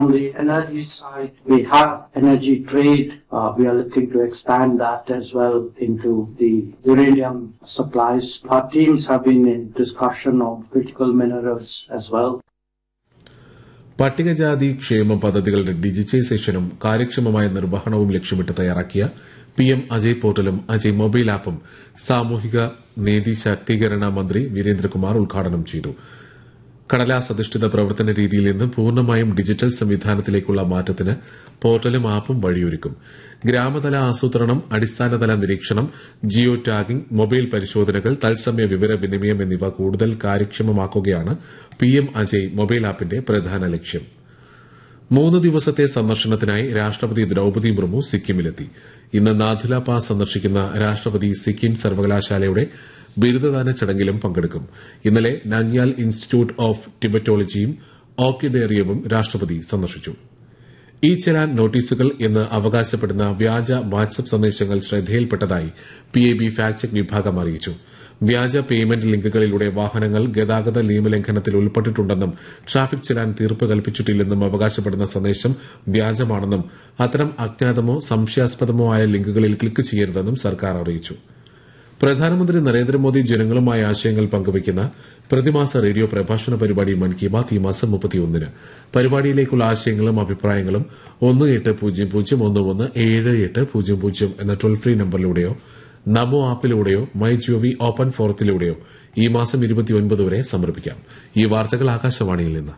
On the energy side, we have energy trade. Uh, we are looking to expand that as well into the uranium supplies. Our teams have been in discussion on critical minerals as well. പട്ടികജാതി ക്ഷേമ പദ്ധതികളുടെ ഡിജിറ്റൈസേഷനും കാര്യക്ഷമമായ നിർവഹണവും ലക്ഷ്യമിട്ട് തയ്യാറാക്കിയ P M Ajay പോർട്ടലും Ajay mobile ആപ്പും സാമൂഹിക നീതി ശാക്തീകരണ മന്ത്രി വീരേന്ദ്രകുമാർ ഉദ്ഘാടനം ചെയ്തു കടലാസ് അധിഷ്ഠിത പ്രവർത്തന രീതിയിൽ നിന്ന് പൂർണ്ണമായും ഡിജിറ്റൽ സംവിധാനത്തിലേക്കുള്ള മാറ്റത്തിന് പോർട്ടലും ആപ്പും വഴിയൊരുക്കും ഗ്രാമതല ആസൂത്രണം അടിസ്ഥാനതല നിരീക്ഷണം ജിയോ ടാഗിംഗ് മൊബൈൽ പരിശോധനകൾ തത്സമയ വിവര വിനിമയം എന്നിവ കൂടുതൽ കാര്യക്ഷമമാക്കുകയാണ് പിഎം അജയ് മൊബൈൽ ആപ്പിന്റെ പ്രധാന ലക്ഷ്യം മൂന്ന് ദിവസത്തെ സന്ദർശനത്തിനായി രാഷ്ട്രപതി ദ്രൌപതി മുർമു സിക്കിമിലെത്തി ഇന്ന് നാഥുല പാസ് സന്ദർശിക്കുന്ന രാഷ്ട്രപതി സിക്കിം സർവകലാശാലയുടെ ബിരുദദാന ചടങ്ങിലും പങ്കെടുക്കും ഇന്നലെ നങ്യാൽ ഇൻസ്റ്റിറ്റ്യൂട്ട് ഓഫ് ടിബറ്റോളജിയും ഓർക്കിഡേറിയവും രാഷ്ട്രപതി സന്ദർശിച്ചു ഇ ചലാൻ നോട്ടീസുകൾ എന്ന് അവകാശപ്പെടുന്ന വ്യാജ വാട്സ്ആപ്പ് സന്ദേശങ്ങൾ ശ്രദ്ധയിൽപ്പെട്ടതായി പിഎബി ഫാക്ട് ചെക്ക് വിഭാഗം അറിയിച്ചു വ്യാജ പേയ്മെന്റ് ലിങ്കുകളിലൂടെ വാഹനങ്ങൾ ഗതാഗത നിയമലംഘനത്തിൽ ഉൾപ്പെട്ടിട്ടുണ്ടെന്നും ട്രാഫിക് ചലാൻ തീർപ്പ് കൽപ്പിച്ചിട്ടില്ലെന്നും അവകാശപ്പെടുന്ന സന്ദേശം വ്യാജമാണെന്നും അത്തരം അജ്ഞാതമോ സംശയാസ്പദമോ ആയ ലിങ്കുകളിൽ ക്ലിക്ക് ചെയ്യരുതെന്നും സർക്കാർ അറിയിച്ചു പ്രധാനമന്ത്രി നരേന്ദ്രമോദി ജനങ്ങളുമായി ആശയങ്ങൾ പങ്കുവയ്ക്കുന്ന പ്രതിമാസ റേഡിയോ പ്രഭാഷണ പരിപാടി മൻ കി ബാത് ഈ മാസം മുപ്പത്തിയൊന്നിന് പരിപാടിയിലേക്കുള്ള ആശയങ്ങളും അഭിപ്രായങ്ങളും ഒന്ന് എട്ട് പൂജ്യം പൂജ്യം ഒന്ന് ഒന്ന് ഏഴ് എട്ട് പൂജ്യം പൂജ്യം എന്ന ടോൾ ഫ്രീ നമ്പറിലൂടെയോ നമോ ആപ്പിലൂടെയോ മൈ ജിഒവി ഓപ്പൺ ഫോറത്തിലൂടെയോ ഈ മാസം ഇരുപത്തിയൊൻപത് വരെ സമർപ്പിക്കാം ഈ വാർത്തകൾ ആകാശവാണിയിൽ നിന്ന്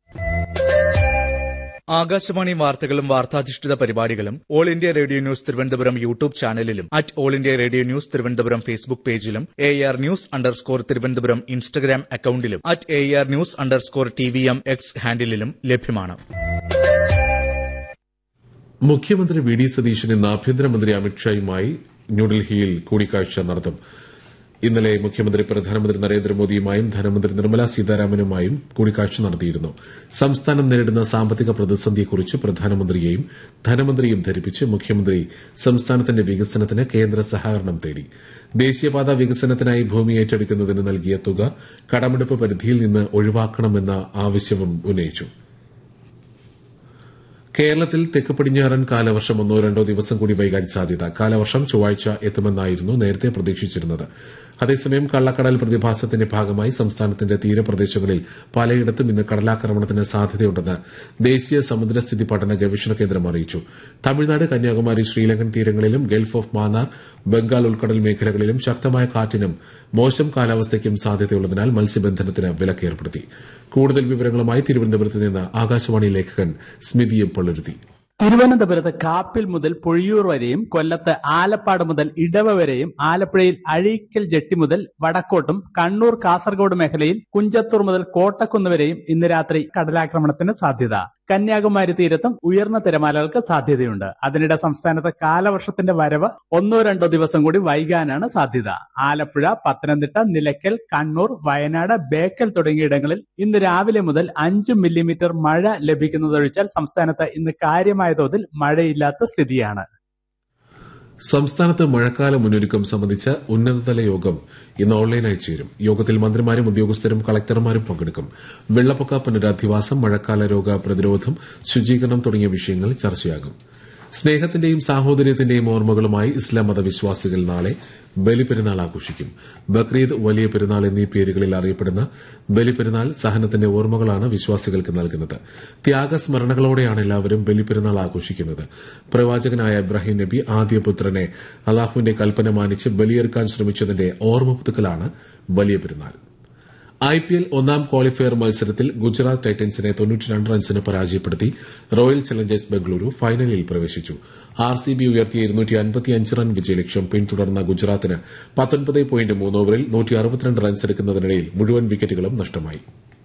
ആകാശവാണി വാർത്തകളും വാർത്താധിഷ്ഠിത പരിപാടികളും all India radio news Thiruvananthapuram YouTube ചാനലിലും at all India radio news Thiruvananthapuram Facebook പേജിലും A R news underscore Thiruvananthapuram Instagram അക്കൌണ്ടിലും at A R news underscore T V M X ഹാൻഡിലും ലഭ്യമാണ് മുഖ്യമന്ത്രി വി ഡി സതീശൻ ഇന്ന് ആഭ്യന്തരമന്ത്രി അമിത്ഷായുമായി ന്യൂഡൽഹിയിൽ കൂടിക്കാഴ്ച നടത്തും ഇന്നലെ മുഖ്യമന്ത്രി പ്രധാനമന്ത്രി നരേന്ദ്രമോദിയുമായും ധനമന്ത്രി നിർമ്മല സീതാരാമനുമായും കൂടിക്കാഴ്ച നടത്തിയിരുന്നു സംസ്ഥാനം നേരിടുന്ന സാമ്പത്തിക പ്രതിസന്ധിയെക്കുറിച്ച് പ്രധാനമന്ത്രിയെയും ധനമന്ത്രിയും ധരിപ്പിച്ച് മുഖ്യമന്ത്രി സംസ്ഥാനത്തിന്റെ വികസനത്തിന് കേന്ദ്ര സഹകരണം തേടി ദേശീയപാത വികസനത്തിനായി ഭൂമി ഏറ്റെടുക്കുന്നതിന് നൽകിയ തുക കടമെടുപ്പ് പരിധിയിൽ നിന്ന് ഒഴിവാക്കണമെന്ന ആവശ്യവും ഉന്നയിച്ചു കേരളത്തിൽ തെക്ക് പടിഞ്ഞാറൻ കാലവർഷം ഒന്നോ രണ്ടോ ദിവസം കൂടി വൈകാൻ സാധ്യത കാലവർഷം ചൊവ്വാഴ്ച എത്തുമെന്നായിരുന്നു നേരത്തെ പ്രതീക്ഷിച്ചിരുന്നത് അതേസമയം കള്ളക്കടൽ പ്രതിഭാസത്തിന്റെ ഭാഗമായി സംസ്ഥാനത്തിന്റെ തീരപ്രദേശങ്ങളിൽ പലയിടത്തും ഇന്ന് കടലാക്രമണത്തിന് സാധ്യതയുണ്ടെന്ന് ദേശീയ സമുദ്രസ്ഥിതി പഠന ഗവേഷണ കേന്ദ്രം അറിയിച്ചു തമിഴ്നാട് കന്യാകുമാരി ശ്രീലങ്കൻ തീരങ്ങളിലും ഗൾഫ് ഓഫ് മാന്നാർ ബംഗാൾ ഉൾക്കടൽ മേഖലകളിലും ശക്തമായ കാറ്റിനും മോശം കാലാവസ്ഥയ്ക്കും സാധ്യതയുള്ളതിനാൽ മത്സ്യബന്ധനത്തിന് വിലക്കേർപ്പെടുത്തി കൂടുതൽ വിവരങ്ങളുമായി തിരുവനന്തപുരത്ത് നിന്ന് ആകാശവാണി ലേഖകൻ സ്മിതിയും പള്ളുരുത്തി തിരുവനന്തപുരത്ത് കാപ്പിൽ മുതൽ പൊഴിയൂർ വരെയും കൊല്ലത്ത് ആലപ്പാട് മുതൽ ഇടവ വരെയും ആലപ്പുഴയിൽ അഴീക്കൽ ജെട്ടി മുതൽ വടക്കോട്ടും കണ്ണൂർ കാസർഗോഡ് മേഖലയിൽ കുഞ്ചത്തൂർ മുതൽ കോട്ടക്കുന്ന് വരെയും ഇന്ന് രാത്രി കടലാക്രമണത്തിന് സാധ്യത കന്യാകുമാരി തീരത്തും ഉയർന്ന തിരമാലകൾക്ക് സാധ്യതയുണ്ട് അതിനിടെ സംസ്ഥാനത്ത് കാലവർഷത്തിന്റെ വരവ് ഒന്നോ രണ്ടോ ദിവസം കൂടി വൈകാനാണ് സാധ്യത ആലപ്പുഴ പത്തനംതിട്ട നിലയ്ക്കൽ കണ്ണൂർ വയനാട് ബേക്കൽ തുടങ്ങിയിടങ്ങളിൽ ഇന്ന് രാവിലെ മുതൽ അഞ്ച് മില്ലിമീറ്റർ മഴ ലഭിക്കുന്നതൊഴിച്ചാൽ സംസ്ഥാനത്ത് ഇന്ന് കാര്യമായ തോതിൽ മഴയില്ലാത്ത സ്ഥിതിയാണ് സംസ്ഥാനത്ത് മഴക്കാല മുന്നൊരുക്കം സംബന്ധിച്ച ഉന്നതതല യോഗം ഇന്ന് ഓൺലൈനായി ചേരും യോഗത്തിൽ മന്ത്രിമാരും ഉദ്യോഗസ്ഥരും കളക്ടർമാരും പങ്കെടുക്കും വെള്ളപ്പൊക്ക പുനരധിവാസം മഴക്കാല രോഗ പ്രതിരോധം ശുചീകരണം തുടങ്ങിയ വിഷയങ്ങൾ ചർച്ചയാകും സ്നേഹത്തിന്റെയും സാഹോദര്യത്തിന്റെയും ഓർമ്മകളുമായി ഇസ്ലാം മതവിശ്വാസികൾ നാളെ ബലിപെരുന്നാൾ ആഘോഷിക്കും ബക്രീദ് വലിയ പെരുന്നാൾ എന്നീ പേരുകളിൽ അറിയപ്പെടുന്ന ബലിപെരുന്നാൾ സഹനത്തിന്റെ ഓർമ്മകളാണ് വിശ്വാസികൾക്ക് നൽകുന്നത് ത്യാഗസ്മരണകളോടെയാണ് എല്ലാവരും ബലിപെരുന്നാൾ ആഘോഷിക്കുന്നത് പ്രവാചകനായ ഇബ്രാഹിം നബി ആദ്യ പുത്രനെ അള്ളാഹുവിന്റെ കൽപ്പന മാനിച്ച് ബലിയെറുക്കാൻ ശ്രമിച്ചതിന്റെ ഓർമ്മ പുതുക്കലാണ് വലിയ പെരുന്നാൾ ഐപിഎൽ ഒന്നാം ക്വാളിഫയർ മത്സരത്തിൽ ഗുജറാത്ത് ടൈറ്റൻസിനെ തൊണ്ണൂറ്റിരണ്ട് റൺസിന് പരാജയപ്പെടുത്തി റോയൽ ചലഞ്ചേഴ്സ് ബംഗളൂരു ഫൈനലിൽ പ്രവേശിച്ചു ആർ സി ബി ഉയർത്തിയ ഇരുന്നൂറ്റി അൻപത്തിയഞ്ച് റൺ വിജയലക്ഷ്യം പിന്തുടർന്ന ഗുജറാത്തിന് പത്തൊൻപത് പോയിന്റ് മൂന്ന് ഓവറിൽ നൂറ്റി അറുപത്തിരണ്ട് റൺസ് എടുക്കുന്നതിനിടയിൽ മുഴുവൻ വിക്കറ്റുകളും നഷ്ടമായി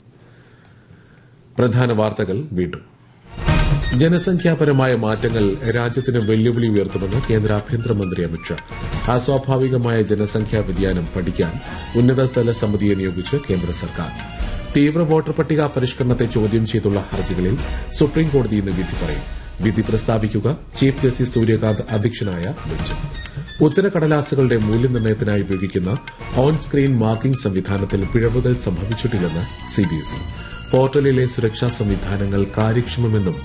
പ്രധാന വാർത്തകൾ വീണ്ടും ജനസംഖ്യാപരമായ മാറ്റങ്ങൾ രാജ്യത്തിന് വെല്ലുവിളി ഉയർത്തുമെന്ന് കേന്ദ്ര ആഭ്യന്തരമന്ത്രി അമിത്ഷാ അസ്വാഭാവികമായ ജനസംഖ്യാ വ്യതിയാനം പഠിക്കാൻ ഉന്നതതല സമിതിയെ നിയോഗിച്ച് കേന്ദ്ര സർക്കാർ തീവ്ര വോട്ടർ പട്ടിക പരിഷ്കരണത്തെ ചോദ്യം ചെയ്തുള്ള ഹർജികളിൽ സുപ്രീംകോടതി ഇന്ന് വിധി പറയും വിധി പ്രസ്താവിക്കുക ചീഫ് ജസ്റ്റിസ് സൂര്യകാന്ത് അധ്യക്ഷനായ ബെഞ്ച് ഉത്തരക്കടലാസുകളുടെ മൂല്യനിർണ്ണയത്തിനായി ഉപയോഗിക്കുന്ന ഓൺ സ്ക്രീൻ മാർക്കിംഗ് സംവിധാനത്തിൽ പിഴവുകൾ സംഭവിച്ചിട്ടില്ലെന്ന് സിബിഎസ്ഇ പോർട്ടലിലെ സുരക്ഷാ സംവിധാനങ്ങൾ കാര്യക്ഷമമെന്നും